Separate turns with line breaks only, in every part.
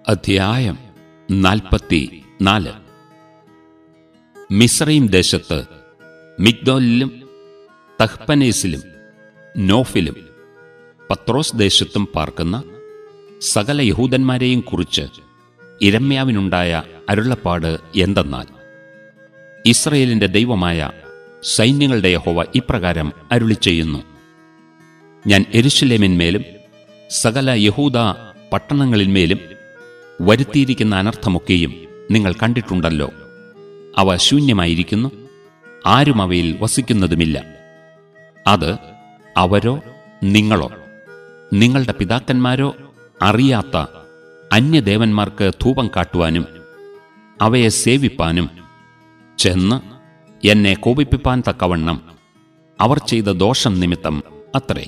അധ്യായം നാൽപ്പത്തി നാല് മിസ്രൈം ദേശത്ത് മിഗ്ദോലിലും തഹ്പനേസിലും നോഫിലും പത്രോസ് ദേശത്തും പാർക്കുന്ന സകല യഹൂദന്മാരെയും കുറിച്ച് ഇരമ്യാവിനുണ്ടായ അരുളപ്പാട് എന്തെന്നാൽ ഇസ്രയേലിന്റെ ദൈവമായ സൈന്യങ്ങളുടെ യഹോവ ഇപ്രകാരം അരുളി ചെയ്യുന്നു ഞാൻ എരുശലേമിന്മേലും സകല യഹൂദ പട്ടണങ്ങളിന്മേലും വരുത്തിയിരിക്കുന്ന അനർത്ഥമൊക്കെയും നിങ്ങൾ കണ്ടിട്ടുണ്ടല്ലോ അവ ശൂന്യമായിരിക്കുന്നു ആരും അവയിൽ വസിക്കുന്നതുമില്ല അത് അവരോ നിങ്ങളോ നിങ്ങളുടെ പിതാക്കന്മാരോ അറിയാത്ത അന്യദേവന്മാർക്ക് ധൂപം കാട്ടുവാനും അവയെ സേവിപ്പാനും ചെന്ന് എന്നെ കോപിപ്പിപ്പാൻ തക്കവണ്ണം അവർ ചെയ്ത ദോഷം നിമിത്തം അത്രേ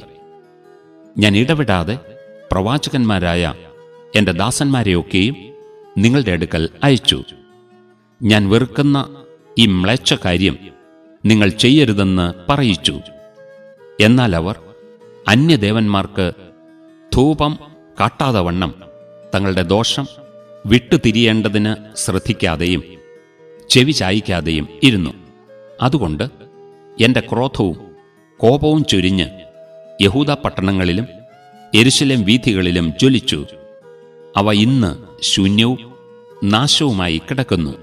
ഞാൻ ഇടവിടാതെ പ്രവാചകന്മാരായ എന്റെ ദാസന്മാരെയൊക്കെയും നിങ്ങളുടെ അടുക്കൽ അയച്ചു ഞാൻ വെറുക്കുന്ന ഈ മ്ലേച്ഛ കാര്യം നിങ്ങൾ ചെയ്യരുതെന്ന് പറയിച്ചു എന്നാൽ അവർ അന്യദേവന്മാർക്ക് ധൂപം കാട്ടാതെ വണ്ണം തങ്ങളുടെ ദോഷം വിട്ടുതിരിയേണ്ടതിന് ശ്രദ്ധിക്കാതെയും ചെവി ചായ്ക്കാതെയും ഇരുന്നു അതുകൊണ്ട് എന്റെ ക്രോധവും കോപവും ചൊരിഞ്ഞ് യഹൂദ പട്ടണങ്ങളിലും എരുശലേം വീഥികളിലും ജ്വലിച്ചു അവ ഇന്ന് ശൂന്യവും നാശവുമായി കിടക്കുന്നു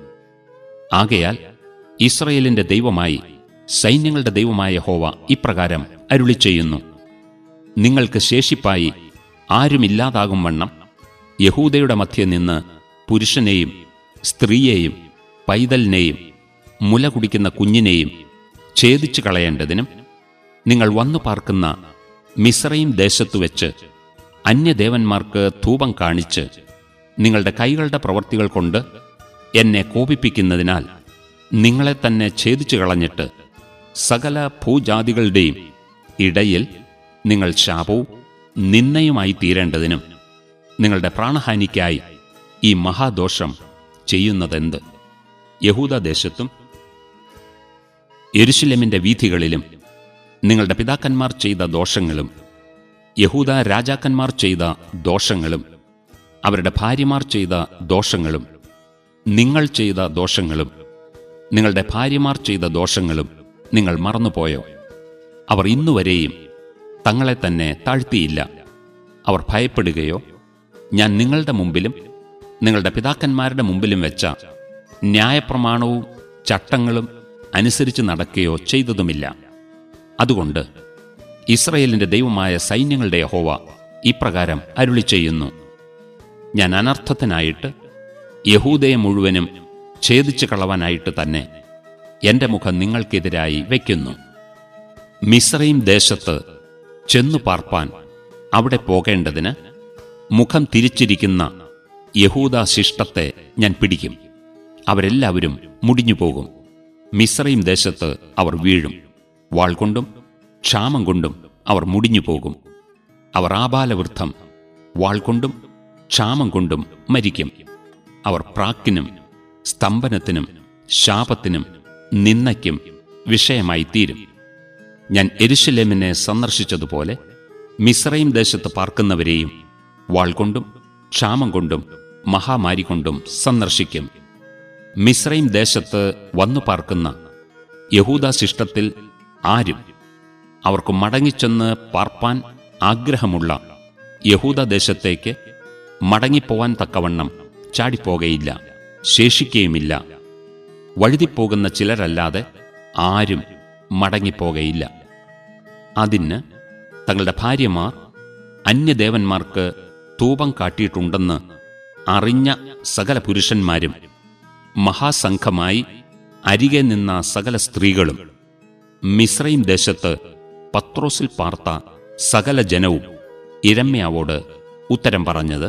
ആകയാൽ ഇസ്രയേലിന്റെ ദൈവമായി സൈന്യങ്ങളുടെ ദൈവമായ ഹോവ ഇപ്രകാരം അരുളി ചെയ്യുന്നു നിങ്ങൾക്ക് ശേഷിപ്പായി ആരുമില്ലാതാകും വണ്ണം യഹൂദയുടെ മധ്യ നിന്ന് പുരുഷനെയും സ്ത്രീയെയും പൈതലിനെയും മുല കുടിക്കുന്ന കുഞ്ഞിനെയും ഛേദിച്ചു കളയേണ്ടതിനും നിങ്ങൾ വന്നു പാർക്കുന്ന മിസ്രൈം ദേശത്തു വെച്ച് അന്യദേവന്മാർക്ക് ധൂപം കാണിച്ച് നിങ്ങളുടെ കൈകളുടെ പ്രവർത്തികൾ കൊണ്ട് എന്നെ കോപിപ്പിക്കുന്നതിനാൽ നിങ്ങളെ തന്നെ ഛേദിച്ചു കളഞ്ഞിട്ട് സകല ഭൂജാതികളുടെയും ഇടയിൽ നിങ്ങൾ ശാപവും നിന്നയുമായി തീരേണ്ടതിനും നിങ്ങളുടെ പ്രാണഹാനിക്കായി ഈ മഹാദോഷം ചെയ്യുന്നതെന്ത് യഹൂദദേശത്തും യെരുശലേമിന്റെ വീഥികളിലും നിങ്ങളുടെ പിതാക്കന്മാർ ചെയ്ത ദോഷങ്ങളും യഹൂദ രാജാക്കന്മാർ ചെയ്ത ദോഷങ്ങളും അവരുടെ ഭാര്യമാർ ചെയ്ത ദോഷങ്ങളും നിങ്ങൾ ചെയ്ത ദോഷങ്ങളും നിങ്ങളുടെ ഭാര്യമാർ ചെയ്ത ദോഷങ്ങളും നിങ്ങൾ മറന്നുപോയോ അവർ ഇന്നുവരെയും തങ്ങളെ തന്നെ താഴ്ത്തിയില്ല അവർ ഭയപ്പെടുകയോ ഞാൻ നിങ്ങളുടെ മുമ്പിലും നിങ്ങളുടെ പിതാക്കന്മാരുടെ മുമ്പിലും വെച്ച ന്യായപ്രമാണവും ചട്ടങ്ങളും അനുസരിച്ച് നടക്കുകയോ ചെയ്തതുമില്ല അതുകൊണ്ട് ഇസ്രയേലിന്റെ ദൈവമായ സൈന്യങ്ങളുടെ യഹോവ ഇപ്രകാരം അരുളി ചെയ്യുന്നു ഞാൻ അനർത്ഥത്തിനായിട്ട് യഹൂദയെ മുഴുവനും ഛേദിച്ചു കളവാനായിട്ട് തന്നെ എന്റെ മുഖം നിങ്ങൾക്കെതിരായി വയ്ക്കുന്നു മിസ്രൈം ദേശത്ത് ചെന്നു പാർപ്പാൻ അവിടെ പോകേണ്ടതിന് മുഖം തിരിച്ചിരിക്കുന്ന യഹൂദ ശിഷ്ടത്തെ ഞാൻ പിടിക്കും അവരെല്ലാവരും മുടിഞ്ഞു പോകും മിസ്രൈം ദേശത്ത് അവർ വീഴും വാൾ കൊണ്ടും ക്ഷാമം കൊണ്ടും അവർ മുടിഞ്ഞു പോകും അവർ ആബാലവൃദ്ധം വാൾ കൊണ്ടും ക്ഷാമം കൊണ്ടും മരിക്കും അവർ പ്രാക്കിനും സ്തംഭനത്തിനും ശാപത്തിനും നിന്നയ്ക്കും വിഷയമായി തീരും ഞാൻ എരുശലേമിനെ സന്ദർശിച്ചതുപോലെ മിസ്രൈം ദേശത്ത് പാർക്കുന്നവരെയും വാൾ കൊണ്ടും ക്ഷാമം കൊണ്ടും മഹാമാരി കൊണ്ടും സന്ദർശിക്കും മിസ്രൈം ദേശത്ത് വന്നു പാർക്കുന്ന യഹൂദശിഷ്ടത്തിൽ ആരും അവർക്ക് മടങ്ങിച്ചെന്ന് പാർപ്പാൻ ആഗ്രഹമുള്ള യഹൂദദേശത്തേക്ക് മടങ്ങിപ്പോവാൻ തക്കവണ്ണം ചാടിപ്പോകയില്ല ശേഷിക്കുകയുമില്ല വഴുതിപ്പോകുന്ന ചിലരല്ലാതെ ആരും മടങ്ങിപ്പോകയില്ല അതിന് തങ്ങളുടെ ഭാര്യമാർ അന്യദേവന്മാർക്ക് ധൂപം കാട്ടിയിട്ടുണ്ടെന്ന് അറിഞ്ഞ സകല പുരുഷന്മാരും മഹാസംഘമായി അരികെ നിന്ന സകല സ്ത്രീകളും മിസ്രൈം ദേശത്ത് പത്രോസിൽ പാർത്ത സകല ജനവും ഇരമ്യാവോട് ഉത്തരം പറഞ്ഞത്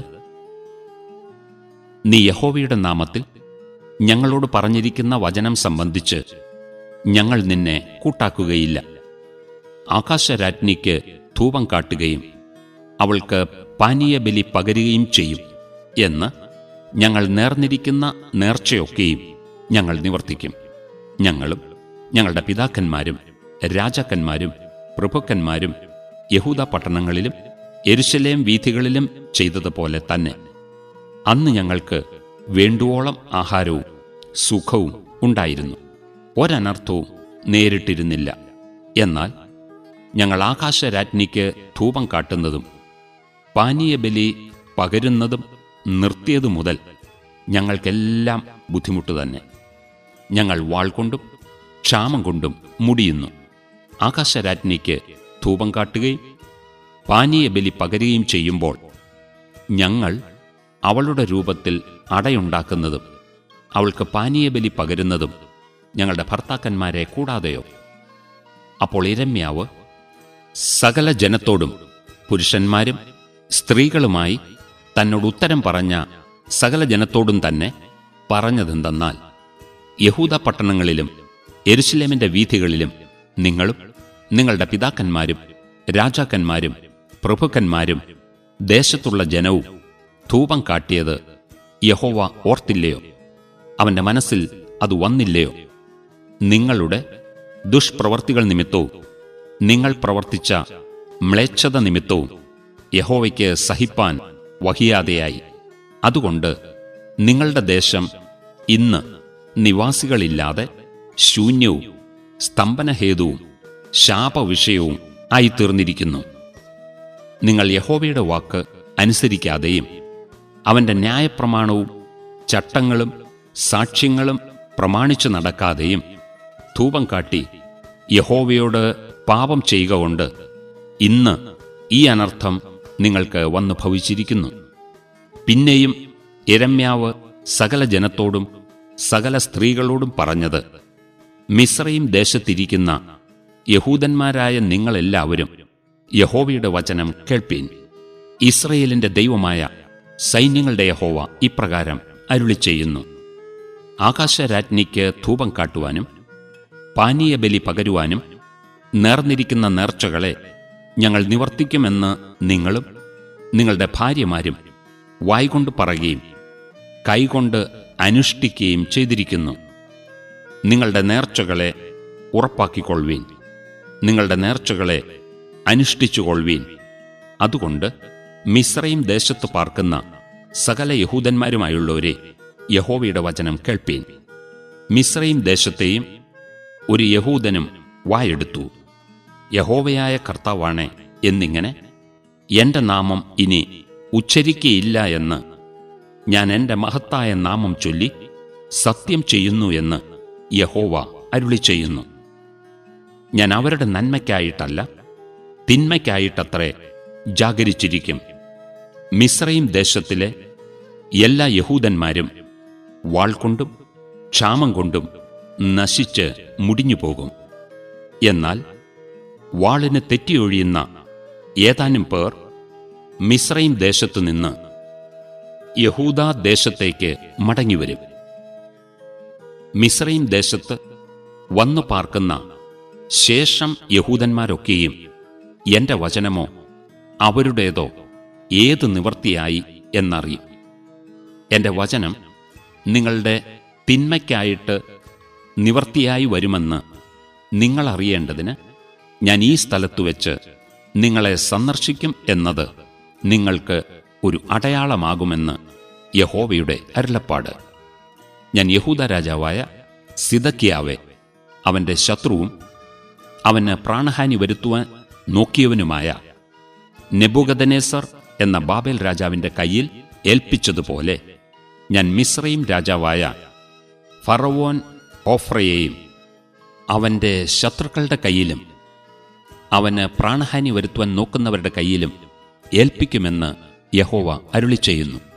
നീ യഹോവയുടെ നാമത്തിൽ ഞങ്ങളോട് പറഞ്ഞിരിക്കുന്ന വചനം സംബന്ധിച്ച് ഞങ്ങൾ നിന്നെ കൂട്ടാക്കുകയില്ല ആകാശരാജ്ഞിക്ക് ധൂപം കാട്ടുകയും അവൾക്ക് പാനീയബലി പകരുകയും ചെയ്യും എന്ന് ഞങ്ങൾ നേർന്നിരിക്കുന്ന നേർച്ചയൊക്കെയും ഞങ്ങൾ നിവർത്തിക്കും ഞങ്ങളും ഞങ്ങളുടെ പിതാക്കന്മാരും രാജാക്കന്മാരും പ്രഭുക്കന്മാരും യഹൂദ പട്ടണങ്ങളിലും എരുശലേം വീഥികളിലും ചെയ്തതുപോലെ തന്നെ അന്ന് ഞങ്ങൾക്ക് വേണ്ടുവോളം ആഹാരവും സുഖവും ഉണ്ടായിരുന്നു ഒരനർത്ഥവും നേരിട്ടിരുന്നില്ല എന്നാൽ ഞങ്ങൾ ആകാശരാജ്ഞിക്ക് ധൂപം കാട്ടുന്നതും പാനീയബലി പകരുന്നതും നിർത്തിയതു മുതൽ ഞങ്ങൾക്കെല്ലാം ബുദ്ധിമുട്ട് തന്നെ ഞങ്ങൾ വാൾ കൊണ്ടും ക്ഷാമം കൊണ്ടും മുടിയുന്നു ആകാശരാജ്ഞിക്ക് ധൂപം കാട്ടുകയും പാനീയബലി പകരുകയും ചെയ്യുമ്പോൾ ഞങ്ങൾ അവളുടെ രൂപത്തിൽ അടയുണ്ടാക്കുന്നതും അവൾക്ക് പാനീയബലി പകരുന്നതും ഞങ്ങളുടെ ഭർത്താക്കന്മാരെ കൂടാതെയോ അപ്പോൾ ഇരമ്യാവ് സകല ജനത്തോടും പുരുഷന്മാരും സ്ത്രീകളുമായി തന്നോട് ഉത്തരം പറഞ്ഞ സകല ജനത്തോടും തന്നെ പറഞ്ഞതെന്തെന്നാൽ യഹൂദ പട്ടണങ്ങളിലും എരുശലേമിന്റെ വീഥികളിലും നിങ്ങളും നിങ്ങളുടെ പിതാക്കന്മാരും രാജാക്കന്മാരും പ്രഭുക്കന്മാരും ദേശത്തുള്ള ജനവും ധൂപം കാട്ടിയത് യഹോവ ഓർത്തില്ലയോ അവന്റെ മനസ്സിൽ അത് വന്നില്ലയോ നിങ്ങളുടെ ദുഷ്പ്രവർത്തികൾ നിമിത്തവും നിങ്ങൾ പ്രവർത്തിച്ച മ്ലേച്ഛത നിമിത്തവും യഹോവയ്ക്ക് സഹിപ്പാൻ വഹിയാതെയായി അതുകൊണ്ട് നിങ്ങളുടെ ദേശം ഇന്ന് നിവാസികളില്ലാതെ ശൂന്യവും സ്തംഭനഹേതുവും ശാപവിഷയവും ആയിത്തീർന്നിരിക്കുന്നു നിങ്ങൾ യഹോവയുടെ വാക്ക് അനുസരിക്കാതെയും അവന്റെ ന്യായപ്രമാണവും ചട്ടങ്ങളും സാക്ഷ്യങ്ങളും പ്രമാണിച്ചു നടക്കാതെയും ധൂപം കാട്ടി യഹോവയോട് പാപം ചെയ്യുക കൊണ്ട് ഇന്ന് ഈ അനർത്ഥം നിങ്ങൾക്ക് വന്നു ഭവിച്ചിരിക്കുന്നു പിന്നെയും എരമ്യാവ് സകല ജനത്തോടും സകല സ്ത്രീകളോടും പറഞ്ഞത് മിശ്രയും ദേശത്തിരിക്കുന്ന യഹൂദന്മാരായ നിങ്ങളെല്ലാവരും യഹോവയുടെ വചനം കേൾപ്പീൻ ഇസ്രയേലിന്റെ ദൈവമായ സൈന്യങ്ങളുടെ യഹോവ ഇപ്രകാരം അരുളി ചെയ്യുന്നു ആകാശരാജ്ഞിക്ക് ധൂപം കാട്ടുവാനും പാനീയബലി പകരുവാനും നേർന്നിരിക്കുന്ന നേർച്ചകളെ ഞങ്ങൾ നിവർത്തിക്കുമെന്ന് നിങ്ങളും നിങ്ങളുടെ ഭാര്യമാരും വായ്കൊണ്ട് പറയുകയും കൈകൊണ്ട് അനുഷ്ഠിക്കുകയും ചെയ്തിരിക്കുന്നു നിങ്ങളുടെ നേർച്ചകളെ ഉറപ്പാക്കിക്കൊള്ളുവീൻ നിങ്ങളുടെ നേർച്ചകളെ അനുഷ്ഠിച്ചുകൊള്ളുവീൻ അതുകൊണ്ട് മിശ്രയും ദേശത്ത് പാർക്കുന്ന സകല യഹൂദന്മാരുമായുള്ളവരെ യഹോവയുടെ വചനം കേൾപ്പീൻ മിശ്രയും ദേശത്തെയും ഒരു യഹൂദനും വായെടുത്തു യഹോവയായ കർത്താവാണേ എന്നിങ്ങനെ എന്റെ നാമം ഇനി ഉച്ചരിക്കയില്ല എന്ന് ഞാൻ എന്റെ മഹത്തായ നാമം ചൊല്ലി സത്യം ചെയ്യുന്നു എന്ന് യഹോവ അരുളി ചെയ്യുന്നു ഞാൻ അവരുടെ നന്മയ്ക്കായിട്ടല്ല തിന്മയ്ക്കായിട്ടത്രേ ജാഗരിച്ചിരിക്കും മിശ്രയും ദേശത്തിലെ എല്ലാ യഹൂദന്മാരും വാൾ കൊണ്ടും ക്ഷാമം കൊണ്ടും നശിച്ച് മുടിഞ്ഞു പോകും എന്നാൽ വാളിന് തെറ്റിയൊഴിയുന്ന ഏതാനും പേർ മിശ്രയും ദേശത്തു നിന്ന് യഹൂദാ ദേശത്തേക്ക് മടങ്ങിവരും മിശ്രയും ദേശത്ത് വന്നു പാർക്കുന്ന ശേഷം യഹൂദന്മാരൊക്കെയും എന്റെ വചനമോ അവരുടേതോ ഏത് നിവർത്തിയായി എന്നറിയും എന്റെ വചനം നിങ്ങളുടെ തിന്മയ്ക്കായിട്ട് നിവർത്തിയായി വരുമെന്ന് നിങ്ങൾ അറിയേണ്ടതിന് ഞാൻ ഈ സ്ഥലത്തു വെച്ച് നിങ്ങളെ സന്ദർശിക്കും എന്നത് നിങ്ങൾക്ക് ഒരു അടയാളമാകുമെന്ന് യഹോവയുടെ അരുളപ്പാട് ഞാൻ യഹൂദ രാജാവായ സിദക്കിയാവെ അവന്റെ ശത്രുവും അവന് പ്രാണഹാനി വരുത്തുവാൻ നോക്കിയവനുമായ നെബുഗദനേസർ എന്ന ബാബേൽ രാജാവിന്റെ കയ്യിൽ ഏൽപ്പിച്ചതുപോലെ ഞാൻ മിശ്രയും രാജാവായ ഫറവോൻ ഓഫ്രയെയും അവന്റെ ശത്രുക്കളുടെ കയ്യിലും അവന് പ്രാണഹാനി വരുത്തുവാൻ നോക്കുന്നവരുടെ കയ്യിലും ഏൽപ്പിക്കുമെന്ന് യഹോവ അരുളി ചെയ്യുന്നു